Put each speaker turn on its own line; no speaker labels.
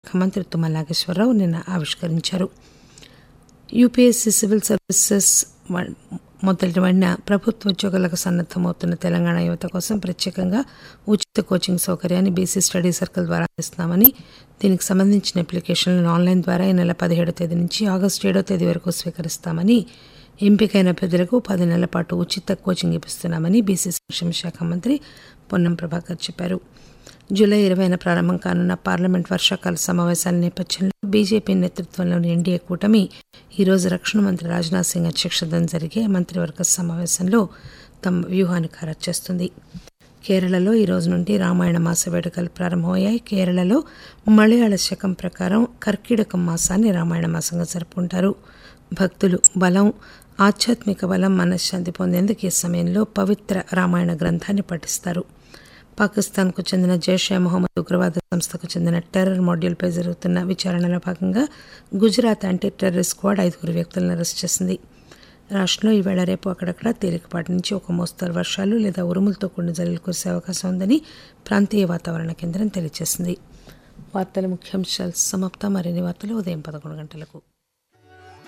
మంత్రి తుమ్మల నాగేశ్వరరావు నిన్న ఆవిష్కరించారు యూపీఎస్సీ సివిల్ సర్వీసెస్ వ- మొదలువడిన ప్రభుత్వ ఉద్యోగాలకు సన్నద్దమవుతున్న తెలంగాణ యువత కోసం ప్రత్యేకంగా ఉచిత కోచింగ్ సౌకర్యాన్ని బీసీ స్టడీ సర్కిల్ ద్వారా అందిస్తున్నామని దీనికి సంబంధించిన అప్లికేషన్లను ఆన్లైన్ ద్వారా ఈ నెల పదిహేడో తేదీ నుంచి ఆగస్టు ఏడో తేదీ వరకు స్వీకరిస్తామని ఎంపికైన అభ్యర్థులకు పది నెలల పాటు ఉచిత కోచింగ్ ఇప్పిస్తున్నామని బీసీ సంక్షేమ శాఖ మంత్రి పొన్నం ప్రభాకర్ చెప్పారు జూలై ఇరవైన ప్రారంభం కానున్న పార్లమెంట్ వర్షాకాల సమావేశాల నేపథ్యంలో బీజేపీ నేతృత్వంలోని ఎన్డీఏ కూటమి ఈరోజు రక్షణ మంత్రి రాజ్నాథ్ సింగ్ అధ్యక్షతన జరిగే మంత్రివర్గ సమావేశంలో తమ వ్యూహాన్ని ఖరారు చేస్తుంది కేరళలో ఈ రోజు నుండి రామాయణ మాస వేడుకలు ప్రారంభమయ్యాయి కేరళలో మలయాళ శకం ప్రకారం కర్కీడకం మాసాన్ని రామాయణ మాసంగా జరుపుకుంటారు భక్తులు బలం ఆధ్యాత్మిక బలం మనశ్శాంతి పొందేందుకు ఈ సమయంలో పవిత్ర రామాయణ గ్రంథాన్ని పఠిస్తారు పాకిస్తాన్కు చెందిన జైషే మొహమ్మద్ ఉగ్రవాద సంస్థకు చెందిన టెర్రర్ మాడ్యూల్పై జరుగుతున్న విచారణలో భాగంగా గుజరాత్ యాంటీ టెర్రర్ స్క్వాడ్ ఐదుగురు వ్యక్తులను అరెస్ట్ చేసింది రాష్ట్రంలో ఈవేళ రేపు అక్కడక్కడ తేలికపాటి నుంచి ఒక మోస్తరు వర్షాలు లేదా ఉరుములతో కూడిన జల్లులు కురిసే అవకాశం ఉందని ప్రాంతీయ వాతావరణ కేంద్రం తెలియజేసింది వార్తల ముఖ్యాంశాలు సమాప్తం మరిన్ని వార్తలు ఉదయం పదకొండు గంటలకు